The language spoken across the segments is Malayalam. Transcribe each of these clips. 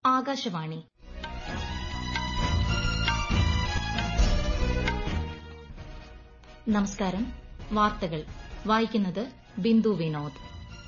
ആകാശവാണി നമസ്കാരം വാർത്തകൾ വായിക്കുന്നത് ബിന്ദു വിനോദ്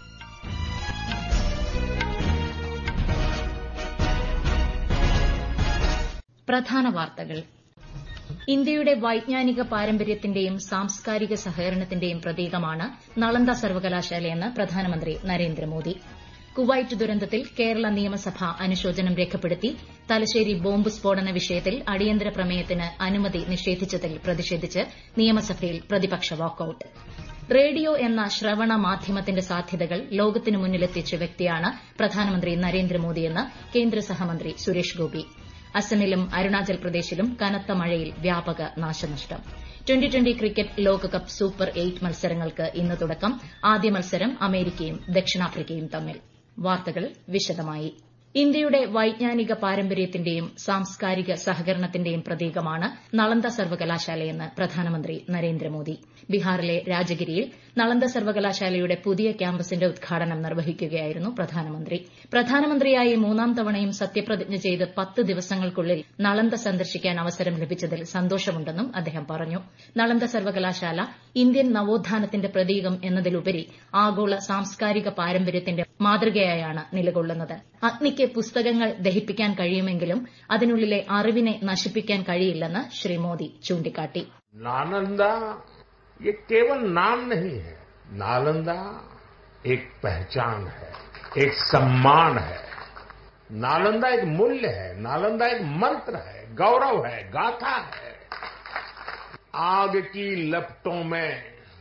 പ്രധാന വാർത്തകൾ ഇന്ത്യയുടെ വൈജ്ഞാനിക പാരമ്പര്യത്തിന്റെയും സാംസ്കാരിക സഹകരണത്തിന്റെയും പ്രതീകമാണ് നളന്ദ സർവകലാശാലയെന്ന് പ്രധാനമന്ത്രി നരേന്ദ്രമോദി കുവൈറ്റ് ദുരന്തത്തിൽ കേരള നിയമസഭ അനുശോചനം രേഖപ്പെടുത്തി തലശ്ശേരി ബോംബ് സ്ഫോടന വിഷയത്തിൽ അടിയന്തര പ്രമേയത്തിന് അനുമതി നിഷേധിച്ചതിൽ പ്രതിഷേധിച്ച് നിയമസഭയിൽ പ്രതിപക്ഷ വാക്കൌട്ട് റേഡിയോ എന്ന ശ്രവണ മാധ്യമത്തിന്റെ സാധ്യതകൾ ലോകത്തിനു മുന്നിലെത്തിച്ച വ്യക്തിയാണ് പ്രധാനമന്ത്രി നരേന്ദ്രമോദിയെന്ന് കേന്ദ്ര സഹമന്ത്രി സുരേഷ് ഗോപി അസമിലും അരുണാചൽ പ്രദേശിലും കനത്ത മഴയിൽ വ്യാപക നാശനഷ്ടം ട്വന്റി ട്വന്റി ക്രിക്കറ്റ് ലോകകപ്പ് സൂപ്പർ എയ്റ്റ് മത്സരങ്ങൾക്ക് ഇന്ന് തുടക്കം ആദ്യ മത്സരം അമേരിക്കയും ദക്ഷിണാഫ്രിക്കയും തമ്മിൽ വാർത്തകൾ വിശദമായി ഇന്ത്യയുടെ വൈജ്ഞാനിക പാരമ്പര്യത്തിന്റെയും സാംസ്കാരിക സഹകരണത്തിന്റെയും പ്രതീകമാണ് നളന്ദ സർവകലാശാലയെന്ന് പ്രധാനമന്ത്രി നരേന്ദ്രമോദി ബീഹാറിലെ രാജഗിരിയിൽ നളന്ദ സർവകലാശാലയുടെ പുതിയ ക്യാമ്പസിന്റെ ഉദ്ഘാടനം നിർവഹിക്കുകയായിരുന്നു പ്രധാനമന്ത്രി പ്രധാനമന്ത്രിയായി മൂന്നാം തവണയും സത്യപ്രതിജ്ഞ ചെയ്ത് പത്ത് ദിവസങ്ങൾക്കുള്ളിൽ നളന്ദ സന്ദർശിക്കാൻ അവസരം ലഭിച്ചതിൽ സന്തോഷമുണ്ടെന്നും അദ്ദേഹം പറഞ്ഞു നളന്ദ സർവകലാശാല ഇന്ത്യൻ നവോത്ഥാനത്തിന്റെ പ്രതീകം എന്നതിലുപരി ആഗോള സാംസ്കാരിക പാരമ്പര്യത്തിന്റെ മാതൃകയായാണ് നിലകൊള്ളുന്നത് അഗ്നിക്ക് പുസ്തകങ്ങൾ ദഹിപ്പിക്കാൻ കഴിയുമെങ്കിലും അതിനുള്ളിലെ അറിവിനെ നശിപ്പിക്കാൻ കഴിയില്ലെന്ന് ശ്രീ മോദി ചൂണ്ടിക്കാട്ടി नालंदा ये केवल नाम नहीं है नालंदा एक पहचान है एक सम्मान है नालंदा एक मूल्य है नालंदा एक मंत्र है गौरव है गाथा है आग की लपटों में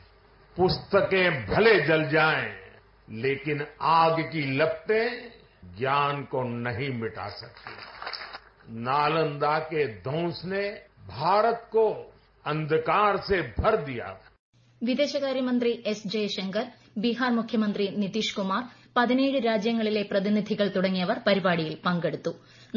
पुस्तकें भले जल जाएं लेकिन आग की लपटें ज्ञान को नहीं मिटा सकती नालंदा के ध्वंस ने भारत को अंधकार से भर दिया വിദേശകാര്യമന്ത്രി എസ് ജയശങ്കർ ബീഹാർ മുഖ്യമന്ത്രി നിതീഷ് കുമാർ പതിനേഴ് രാജ്യങ്ങളിലെ പ്രതിനിധികൾ തുടങ്ങിയവർ പരിപാടിയിൽ പങ്കെടുത്തു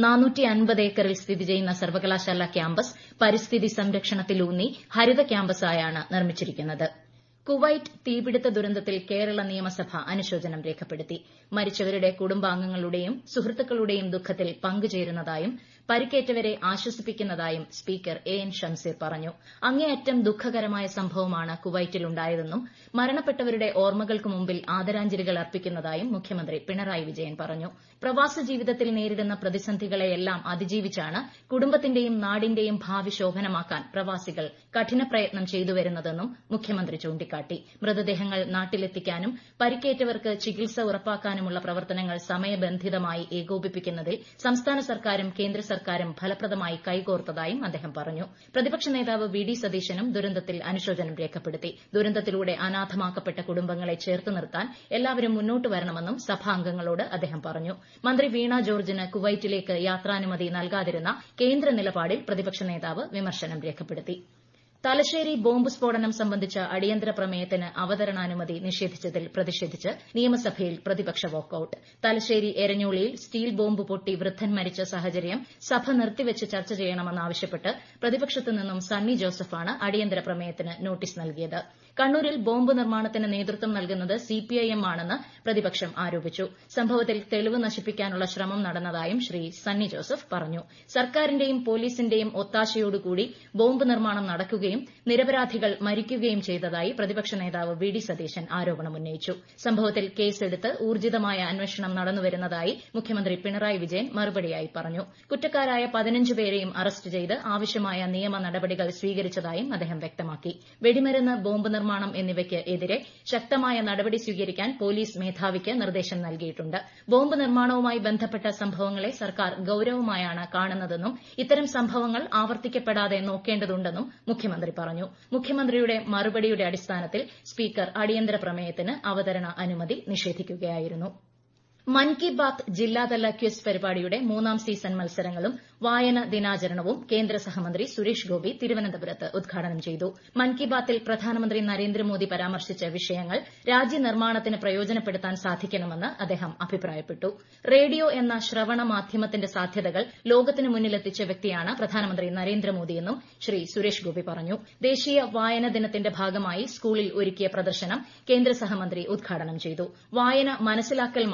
ഏക്കറിൽ സ്ഥിതി ചെയ്യുന്ന സർവകലാശാല ക്യാമ്പസ് പരിസ്ഥിതി സംരക്ഷണത്തിലൂന്നി ഹരിത ക്യാമ്പസായാണ് നിർമ്മിച്ചിരിക്കുന്നത് കുവൈറ്റ് തീപിടുത്ത ദുരന്തത്തിൽ കേരള നിയമസഭ അനുശോചനം രേഖപ്പെടുത്തി മരിച്ചവരുടെ കുടുംബാംഗങ്ങളുടെയും സുഹൃത്തുക്കളുടെയും ദുഃഖത്തിൽ പങ്കുചേരുന്നതായും പരിക്കേറ്റവരെ ആശ്വസിപ്പിക്കുന്നതായും സ്പീക്കർ എ എൻ ഷംസീർ പറഞ്ഞു അങ്ങേയറ്റം ദുഃഖകരമായ സംഭവമാണ് കുവൈറ്റിലുണ്ടായതെന്നും മരണപ്പെട്ടവരുടെ ഓർമ്മകൾക്ക് മുമ്പിൽ ആദരാഞ്ജലികൾ അർപ്പിക്കുന്നതായും മുഖ്യമന്ത്രി പിണറായി വിജയൻ പറഞ്ഞു പ്രവാസ ജീവിതത്തിൽ നേരിടുന്ന പ്രതിസന്ധികളെയെല്ലാം അതിജീവിച്ചാണ് കുടുംബത്തിന്റെയും നാടിന്റെയും ഭാവി ശോഭനമാക്കാൻ പ്രവാസികൾ കഠിന പ്രയത്നം ചെയ്തുവരുന്നതെന്നും മുഖ്യമന്ത്രി ചൂണ്ടിക്കാട്ടി മൃതദേഹങ്ങൾ നാട്ടിലെത്തിക്കാനും പരിക്കേറ്റവർക്ക് ചികിത്സ ഉറപ്പാക്കാനുമുള്ള പ്രവർത്തനങ്ങൾ സമയബന്ധിതമായി ഏകോപിപ്പിക്കുന്നതിൽ സംസ്ഥാന സർക്കാരും കേന്ദ്ര സർക്കാരും ഫലപ്രദമായി കൈകോർത്തതായും അദ്ദേഹം പറഞ്ഞു പ്രതിപക്ഷ നേതാവ് വി ഡി സതീശനും ദുരന്തത്തിൽ അനുശോചനം രേഖപ്പെടുത്തി ദുരന്തത്തിലൂടെ അനാഥമാക്കപ്പെട്ട കുടുംബങ്ങളെ ചേർത്ത് നിർത്താൻ എല്ലാവരും മുന്നോട്ട് വരണമെന്നും സഭാംഗങ്ങളോട് അദ്ദേഹം പറഞ്ഞു മന്ത്രി വീണ ജോർജിന് കുവൈറ്റിലേക്ക് യാത്രാനുമതി നൽകാതിരുന്ന കേന്ദ്ര നിലപാടിൽ പ്രതിപക്ഷ നേതാവ് വിമർശനം രേഖപ്പെടുത്തി തലശ്ശേരി ബോംബ് സ്ഫോടനം സംബന്ധിച്ച അടിയന്തര പ്രമേയത്തിന് അവതരണാനുമതി നിഷേധിച്ചതിൽ പ്രതിഷേധിച്ച് നിയമസഭയിൽ പ്രതിപക്ഷ വാക്കൌട്ട് തലശ്ശേരി എരഞ്ഞോളിയിൽ സ്റ്റീൽ ബോംബ് പൊട്ടി വൃദ്ധൻ മരിച്ച സാഹചര്യം സഭ നിർത്തിവച്ച് ചർച്ച ചെയ്യണമെന്നാവശ്യപ്പെട്ട് പ്രതിപക്ഷത്തു നിന്നും സണ്ണി ജോസഫാണ് അടിയന്തര പ്രമേയത്തിന് നോട്ടീസ് നൽകിയത് കണ്ണൂരിൽ ബോംബ് നിർമ്മാണത്തിന് നേതൃത്വം നൽകുന്നത് സിപിഐഎം ആണെന്ന് പ്രതിപക്ഷം ആരോപിച്ചു സംഭവത്തിൽ തെളിവ് നശിപ്പിക്കാനുള്ള ശ്രമം നടന്നതായും ശ്രീ സണ്ണി ജോസഫ് പറഞ്ഞു സർക്കാരിന്റെയും പോലീസിന്റെയും ഒത്താശയോടുകൂടി ബോംബ് നിർമ്മാണം നടക്കുകയും നിരപരാധികൾ മരിക്കുകയും ചെയ്തതായി പ്രതിപക്ഷ നേതാവ് വി ഡി സതീശൻ ആരോപണമുന്നയിച്ചു സംഭവത്തിൽ കേസെടുത്ത് ഊർജിതമായ അന്വേഷണം നടന്നുവരുന്നതായി മുഖ്യമന്ത്രി പിണറായി വിജയൻ മറുപടിയായി പറഞ്ഞു കുറ്റക്കാരായ പതിനഞ്ച് പേരെയും അറസ്റ്റ് ചെയ്ത് ആവശ്യമായ നിയമ നടപടികൾ സ്വീകരിച്ചതായും അദ്ദേഹം വ്യക്തമാക്കി വെടിമരുന്ന് ബോംബ് നിർമ്മാണം എന്നിവയ്ക്ക് എതിരെ ശക്തമായ നടപടി സ്വീകരിക്കാൻ പോലീസ് മേധാവിക്ക് നിർദ്ദേശം നൽകിയിട്ടുണ്ട് ബോംബ് നിർമ്മാണവുമായി ബന്ധപ്പെട്ട സംഭവങ്ങളെ സർക്കാർ ഗൌരവമായാണ് കാണുന്നതെന്നും ഇത്തരം സംഭവങ്ങൾ ആവർത്തിക്കപ്പെടാതെ നോക്കേണ്ടതുണ്ടെന്നും മുഖ്യമന്ത്രി പറഞ്ഞു മുഖ്യമന്ത്രിയുടെ മറുപടിയുടെ അടിസ്ഥാനത്തിൽ സ്പീക്കർ അടിയന്തര പ്രമേയത്തിന് അവതരണ അനുമതി നിഷേധിക്കുകയായിരുന്നു മൻ കി ബാത്ത് ജില്ലാതല ക്വിസ് പരിപാടിയുടെ മൂന്നാം സീസൺ മത്സരങ്ങളും വായന ദിനാചരണവും കേന്ദ്ര സഹമന്ത്രി സുരേഷ് ഗോപി തിരുവനന്തപുരത്ത് ഉദ്ഘാടനം ചെയ്തു മൻ കി ബാത്തിൽ പ്രധാനമന്ത്രി നരേന്ദ്രമോദി പരാമർശിച്ച വിഷയങ്ങൾ രാജ്യനിർമ്മാണത്തിന് പ്രയോജനപ്പെടുത്താൻ സാധിക്കണമെന്ന് അദ്ദേഹം അഭിപ്രായപ്പെട്ടു റേഡിയോ എന്ന ശ്രവണ മാധ്യമത്തിന്റെ സാധ്യതകൾ ലോകത്തിന് മുന്നിലെത്തിച്ച വ്യക്തിയാണ് പ്രധാനമന്ത്രി നരേന്ദ്രമോദിയെന്നും ശ്രീ സുരേഷ് ഗോപി പറഞ്ഞു ദേശീയ വായന ദിനത്തിന്റെ ഭാഗമായി സ്കൂളിൽ ഒരുക്കിയ പ്രദർശനം കേന്ദ്ര സഹമന്ത്രി ഉദ്ഘാടനം ചെയ്തു വായന മനസ്സിലാക്കൽ മാത്രമല്ല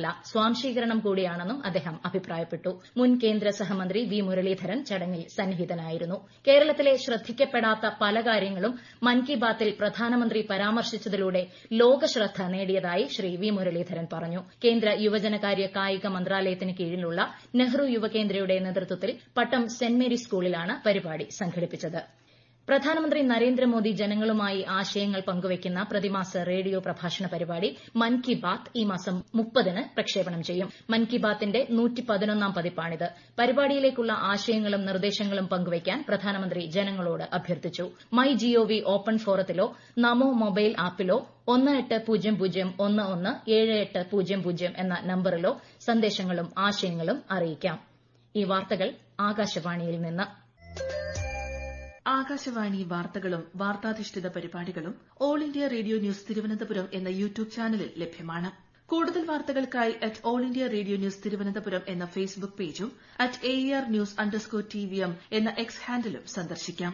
മാത്രമല്ല സ്വാംശീകരണം കൂടിയാണെന്നും അദ്ദേഹം അഭിപ്രായപ്പെട്ടു മുൻ കേന്ദ്ര സഹമന്ത്രി വി മുരളീധരൻ ചടങ്ങിൽ സന്നിഹിതനായിരുന്നു കേരളത്തിലെ ശ്രദ്ധിക്കപ്പെടാത്ത പല കാര്യങ്ങളും മൻ കി ബാത്തിൽ പ്രധാനമന്ത്രി പരാമർശിച്ചതിലൂടെ ലോകശ്രദ്ധ നേടിയതായി ശ്രീ വി മുരളീധരൻ പറഞ്ഞു കേന്ദ്ര യുവജനകാര്യ കായിക മന്ത്രാലയത്തിന് കീഴിലുള്ള നെഹ്റു യുവകേന്ദ്രയുടെ നേതൃത്വത്തിൽ പട്ടം സെന്റ് മേരി സ്കൂളിലാണ് പരിപാടി സംഘടിപ്പിച്ചത് പ്രധാനമന്ത്രി നരേന്ദ്രമോദി ജനങ്ങളുമായി ആശയങ്ങൾ പങ്കുവയ്ക്കുന്ന പ്രതിമാസ റേഡിയോ പ്രഭാഷണ പരിപാടി മൻ കി ബാത്ത് ഈ മാസം മുപ്പതിന് പ്രക്ഷേപണം ചെയ്യും മൻ കി ബാത്തിന്റെ നൂറ്റിപ്പതിനൊന്നാം പതിപ്പാണിത് പരിപാടിയിലേക്കുള്ള ആശയങ്ങളും നിർദ്ദേശങ്ങളും പങ്കുവയ്ക്കാൻ പ്രധാനമന്ത്രി ജനങ്ങളോട് അഭ്യർത്ഥിച്ചു മൈ ജിഒവി ഓപ്പൺ ഫോറത്തിലോ നമോ മൊബൈൽ ആപ്പിലോ ഒന്ന് എട്ട് പൂജ്യം പൂജ്യം ഒന്ന് ഒന്ന് ഏഴ് എട്ട് പൂജ്യം പൂജ്യം എന്ന നമ്പറിലോ സന്ദേശങ്ങളും ആശയങ്ങളും അറിയിക്കാം ഈ വാർത്തകൾ ആകാശവാണിയിൽ നിന്ന് ആകാശവാണി വാർത്തകളും വാർത്താധിഷ്ഠിത പരിപാടികളും all India radio news Thiruvananthapuram എന്ന യൂട്യൂബ് ചാനലിൽ ലഭ്യമാണ് കൂടുതൽ വാർത്തകൾക്കായി at all India radio news Thiruvananthapuram എന്ന ഫേസ്ബുക്ക് പേജും at A R news underscore T V M എന്ന എക്സ് ഹാൻഡിലും സന്ദർശിക്കാം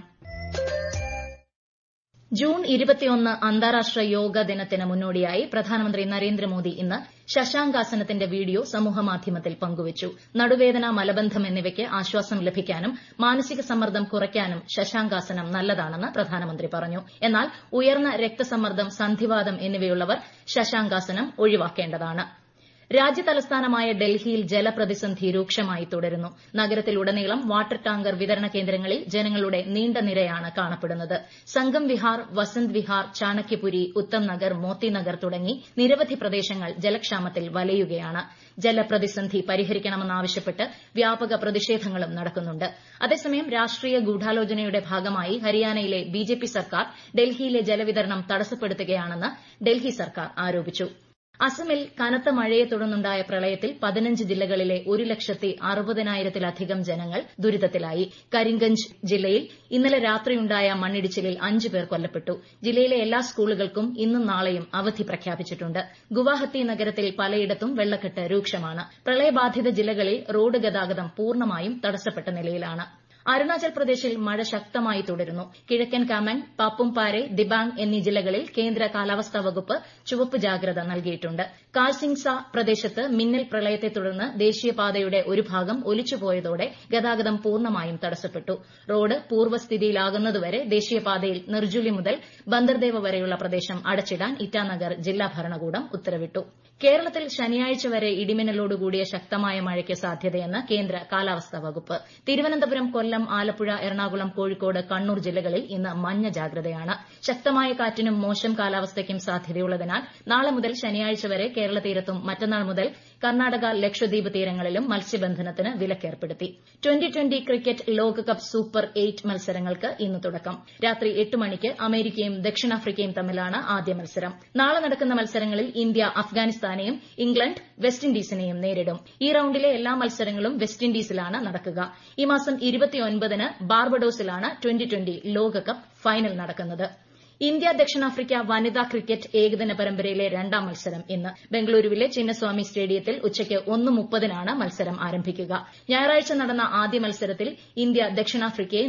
ജൂൺ ഇരുപത്തിയൊന്ന് അന്താരാഷ്ട്ര യോഗ ദിനത്തിന് മുന്നോടിയായി പ്രധാനമന്ത്രി നരേന്ദ്രമോദി ഇന്ന് ശശാങ്കാസനത്തിന്റെ വീഡിയോ സമൂഹമാധ്യമത്തിൽ പങ്കുവച്ചു നടുവേദന മലബന്ധം എന്നിവയ്ക്ക് ആശ്വാസം ലഭിക്കാനും മാനസിക സമ്മർദ്ദം കുറയ്ക്കാനും ശശാങ്കാസനം നല്ലതാണെന്ന് പ്രധാനമന്ത്രി പറഞ്ഞു എന്നാൽ ഉയർന്ന രക്തസമ്മർദ്ദം സന്ധിവാതം എന്നിവയുള്ളവർ ശശാങ്കാസനം ഒഴിവാക്കേണ്ടതാണ് രാജ്യതലസ്ഥാനമായ ഡൽഹിയിൽ ജലപ്രതിസന്ധി രൂക്ഷമായി തുടരുന്നു നഗരത്തിലുടനീളം വാട്ടർ ടാങ്കർ വിതരണ കേന്ദ്രങ്ങളിൽ ജനങ്ങളുടെ നീണ്ട നിരയാണ് കാണപ്പെടുന്നത് സംഗം വിഹാർ വസന്ത് വിഹാർ ചാണക്യപുരി ഉത്തം നഗർ മോത്തി നഗർ തുടങ്ങി നിരവധി പ്രദേശങ്ങൾ ജലക്ഷാമത്തിൽ വലയുകയാണ് ജലപ്രതിസന്ധി പരിഹരിക്കണമെന്നാവശ്യപ്പെട്ട് വ്യാപക പ്രതിഷേധങ്ങളും നടക്കുന്നുണ്ട് അതേസമയം രാഷ്ട്രീയ ഗൂഢാലോചനയുടെ ഭാഗമായി ഹരിയാനയിലെ ബിജെപി സർക്കാർ ഡൽഹിയിലെ ജലവിതരണം തടസ്സപ്പെടുത്തുകയാണെന്ന് ഡൽഹി സർക്കാർ ആരോപിച്ചു അസമിൽ കനത്ത മഴയെ തുടർന്നുണ്ടായ പ്രളയത്തിൽ പതിനഞ്ച് ജില്ലകളിലെ ഒരു ലക്ഷത്തി അറുപതിനായിരത്തിലധികം ജനങ്ങൾ ദുരിതത്തിലായി കരിംഗഞ്ച് ജില്ലയിൽ ഇന്നലെ രാത്രിയുണ്ടായ മണ്ണിടിച്ചിലിൽ അഞ്ച് പേർ കൊല്ലപ്പെട്ടു ജില്ലയിലെ എല്ലാ സ്കൂളുകൾക്കും ഇന്നും നാളെയും അവധി പ്രഖ്യാപിച്ചിട്ടുണ്ട് ഗുവാഹത്തി നഗരത്തിൽ പലയിടത്തും വെള്ളക്കെട്ട് രൂക്ഷമാണ് പ്രളയബാധിത ജില്ലകളിൽ റോഡ് ഗതാഗതം പൂർണ്ണമായും തടസ്സപ്പെട്ട നിലയിലാണ് അരുണാചൽ പ്രദേശിൽ മഴ ശക്തമായി തുടരുന്നു കിഴക്കൻ കാമെങ് പാപ്പുംപാരെ ദിബാംഗ് എന്നീ ജില്ലകളിൽ കേന്ദ്ര കാലാവസ്ഥാ വകുപ്പ് ചുവപ്പ് ജാഗ്രത നൽകിയിട്ടുണ്ട് കാർസിംഗ്സ പ്രദേശത്ത് മിന്നൽ പ്രളയത്തെ തുടർന്ന് ദേശീയപാതയുടെ ഒരു ഭാഗം ഒലിച്ചുപോയതോടെ ഗതാഗതം പൂർണ്ണമായും തടസ്സപ്പെട്ടു റോഡ് പൂർവ്വസ്ഥിതിയിലാകുന്നതുവരെ ദേശീയപാതയിൽ നിർജുലി മുതൽ ബന്ദർദേവ വരെയുള്ള പ്രദേശം അടച്ചിടാൻ ഇറ്റാനഗർ ജില്ലാ ഭരണകൂടം ഉത്തരവിട്ടു കേരളത്തിൽ ശനിയാഴ്ച വരെ ഇടിമിന്നലോടുകൂടിയ ശക്തമായ മഴയ്ക്ക് സാധ്യതയെന്ന് കേന്ദ്ര കാലാവസ്ഥാ വകുപ്പ് തിരുവനന്തപുരം കൊല്ലം ആലപ്പുഴ എറണാകുളം കോഴിക്കോട് കണ്ണൂർ ജില്ലകളിൽ ഇന്ന് മഞ്ഞ ജാഗ്രതയാണ് ശക്തമായ കാറ്റിനും മോശം കാലാവസ്ഥയ്ക്കും സാധ്യതയുള്ളതിനാൽ നാളെ മുതൽ ശനിയാഴ്ച വരെ കേരള തീരത്തും മറ്റന്നാൾ മുതൽ കർണാടക ലക്ഷദ്വീപ് തീരങ്ങളിലും മത്സ്യബന്ധനത്തിന് വിലക്കേർപ്പെടുത്തി ട്വന്റി ട്വന്റി ക്രിക്കറ്റ് ലോകകപ്പ് സൂപ്പർ എയ്റ്റ് മത്സരങ്ങൾക്ക് ഇന്ന് തുടക്കം രാത്രി എട്ട് മണിക്ക് അമേരിക്കയും ദക്ഷിണാഫ്രിക്കയും തമ്മിലാണ് ആദ്യ മത്സരം നാളെ നടക്കുന്ന മത്സരങ്ങളിൽ ഇന്ത്യ അഫ്ഗാനിസ്ഥാനെയും ഇംഗ്ലണ്ട് വെസ്റ്റ് ഇൻഡീസിനെയും നേരിടും ഈ റൌണ്ടിലെ എല്ലാ മത്സരങ്ങളും വെസ്റ്റ് ഇൻഡീസിലാണ് നടക്കുക ഈ മാസം ഇരുപത്തിയൊൻപതിന് ബാർബഡോസിലാണ് ട്വന്റി ട്വന്റി ലോകകപ്പ് ഫൈനൽ നടക്കുന്നത് ഇന്ത്യ ദക്ഷിണാഫ്രിക്ക വനിതാ ക്രിക്കറ്റ് ഏകദിന പരമ്പരയിലെ രണ്ടാം മത്സരം ഇന്ന് ബംഗളൂരുവിലെ ചിന്നസ്വാമി സ്റ്റേഡിയത്തിൽ ഉച്ചയ്ക്ക് ഒന്ന് മുപ്പതിനാണ് മത്സരം ആരംഭിക്കുക ഞായറാഴ്ച നടന്ന ആദ്യ മത്സരത്തിൽ ഇന്ത്യ ദക്ഷിണാഫ്രിക്കയെ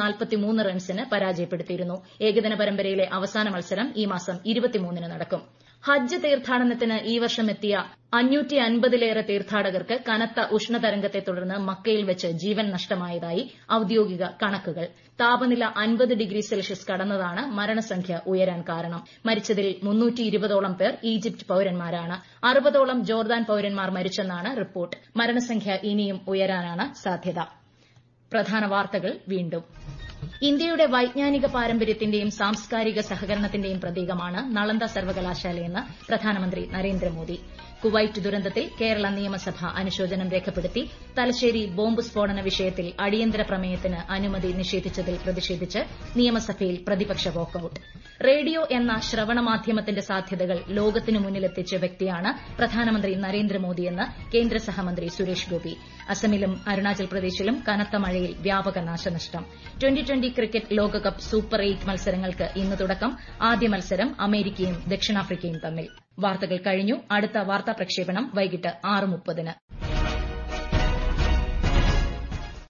റൺസിന് പരാജയപ്പെടുത്തിയിരുന്നു ഏകദിന പരമ്പരയിലെ അവസാന മത്സരം ഈ മാസം ഇരുപത്തിമൂന്നിന് നടക്കും ഹജ്ജ് തീർത്ഥാടനത്തിന് ഈ വർഷം എത്തിയ അഞ്ഞൂറ്റി അൻപതിലേറെ തീർത്ഥാടകർക്ക് കനത്ത ഉഷ്ണതരംഗത്തെ തുടർന്ന് മക്കയിൽ വെച്ച് ജീവൻ നഷ്ടമായതായി ഔദ്യോഗിക കണക്കുകൾ താപനില അൻപത് ഡിഗ്രി സെൽഷ്യസ് കടന്നതാണ് മരണസംഖ്യ ഉയരാൻ കാരണം മരിച്ചതിൽ മുന്നൂറ്റി ഇരുപതോളം പേർ ഈജിപ്ത് പൌരന്മാരാണ് അറുപതോളം ജോർദാൻ പൌരന്മാർ മരിച്ചെന്നാണ് റിപ്പോർട്ട് മരണസംഖ്യ ഇനിയും ഉയരാനാണ് സാധ്യത പ്രധാന വാർത്തകൾ വീണ്ടും ഇന്ത്യയുടെ വൈജ്ഞാനിക പാരമ്പര്യത്തിന്റെയും സാംസ്കാരിക സഹകരണത്തിന്റെയും പ്രതീകമാണ് നളന്ദ സർവകലാശാലയെന്ന് പ്രധാനമന്ത്രി നരേന്ദ്രമോദി കുവൈറ്റ് ദുരന്തത്തിൽ കേരള നിയമസഭ അനുശോചനം രേഖപ്പെടുത്തി തലശ്ശേരി ബോംബ് സ്ഫോടന വിഷയത്തിൽ അടിയന്തര പ്രമേയത്തിന് അനുമതി നിഷേധിച്ചതിൽ പ്രതിഷേധിച്ച് നിയമസഭയിൽ പ്രതിപക്ഷ വാക്കൌട്ട് റേഡിയോ എന്ന ശ്രവണ മാധ്യമത്തിന്റെ സാധ്യതകൾ ലോകത്തിനു മുന്നിലെത്തിച്ച വ്യക്തിയാണ് പ്രധാനമന്ത്രി നരേന്ദ്രമോദിയെന്ന് കേന്ദ്ര സഹമന്ത്രി സുരേഷ് ഗോപി അസമിലും അരുണാചൽ പ്രദേശിലും കനത്ത മഴയിൽ വ്യാപക നാശനഷ്ടം ട്വന്റി ട്വന്റി ക്രിക്കറ്റ് ലോകകപ്പ് സൂപ്പർ എയ്റ്റ് മത്സരങ്ങൾക്ക് ഇന്ന് തുടക്കം ആദ്യ മത്സരം അമേരിക്കയും ദക്ഷിണാഫ്രിക്കയും തമ്മിൽ വാർത്തകൾ കഴിഞ്ഞു അടുത്ത വാർത്താ പ്രക്ഷേപണം വൈകിട്ട് ആറ് മുപ്പതിന്